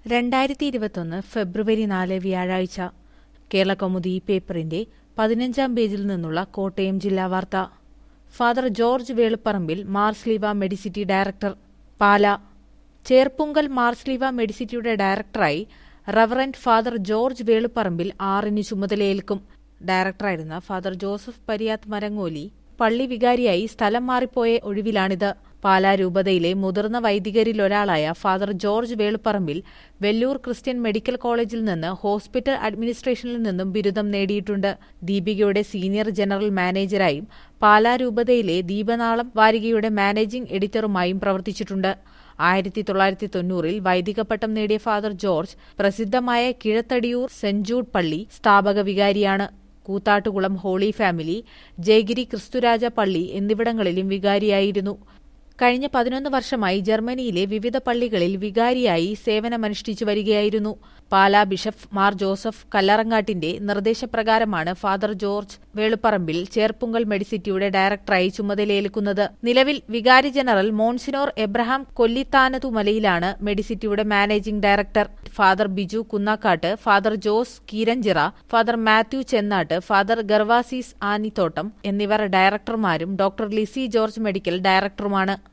രണ്ടായിരത്തി ഇരുപത്തൊന്ന് ഫെബ്രുവരി നാല് വ്യാഴാഴ്ച കേരള കൗമുദി പേപ്പറിന്റെ പതിനഞ്ചാം പേജിൽ നിന്നുള്ള കോട്ടയം ജില്ലാ വാർത്ത father George Veluparambil Marsleeva medicity director Pala Cherpunkal Marsleeva മെഡിസിറ്റിയുടെ ഡയറക്ടറായി റവറന്റ് ഫാദർ ജോർജ് വേളുപ്പറമ്പിൽ ആറിന് ചുമതലയേൽക്കും ഡയറക്ടറായിരുന്ന ഫാദർ ജോസഫ് പരിയാത്ത് മരങ്ങോലി പള്ളി വികാരിയായി സ്ഥലം മാറിപ്പോയ ഒഴിവിലാണിത് പാലാ രൂപതയിലെ മുതിർന്ന വൈദികരിലൊരാളായ father George Veluparambil Vellore Christian medical കോളേജിൽ നിന്ന് ഹോസ്പിറ്റൽ അഡ്മിനിസ്ട്രേഷനിൽ നിന്നും ബിരുദം നേടിയിട്ടുണ്ട് ദീപികയുടെ സീനിയർ ജനറൽ മാനേജരായും പാലാ രൂപതയിലെ ദീപനാളം വാരികയുടെ മാനേജിംഗ് എഡിറ്ററുമായും പ്രവർത്തിച്ചിട്ടുണ്ട് ആയിരത്തി തൊള്ളായിരത്തി തൊണ്ണൂറിൽ വൈദിക പട്ടം നേടിയ ഫാദർ ജോർജ് പ്രസിദ്ധമായ കിഴത്തടിയൂർ സെന്റ് ജൂഡ് പള്ളി സ്ഥാപക വികാരിയാണ് കൂത്താട്ടുകുളം ഹോളി ഫാമിലി ജയഗിരി ക്രിസ്തുരാജ പള്ളി എന്നിവിടങ്ങളിലും വികാരിയായിരുന്നു കഴിഞ്ഞ പതിനൊന്ന് വർഷമായി ജർമ്മനിയിലെ വിവിധ പള്ളികളിൽ വികാരിയായി സേവനമനുഷ്ഠിച്ചു വരികയായിരുന്നു പാലാ ബിഷപ്പ് മാർ ജോസഫ് കല്ലറങ്ങാട്ടിന്റെ നിർദ്ദേശപ്രകാരമാണ് ഫാദർ ജോർജ് വേളുപ്പറമ്പിൽ ചേർപ്പുങ്കൽ മെഡിസിറ്റിയുടെ ഡയറക്ടറായി ചുമതലയേൽക്കുന്നത് നിലവിൽ വികാരി ജനറൽ മോൺസിനോർ എബ്രഹാം കൊല്ലിത്താനതുമലയിലാണ് മെഡിസിറ്റിയുടെ managing director father Biju Kunnakkattu father Jose Keeranchira father Mathew Chennattu father Gervasis Anithottam എന്നിവർ ഡയറക്ടർമാരും ഡോക്ടർ ലിസി ജോർജ് മെഡിക്കൽ ഡയറക്ടറുമാണ്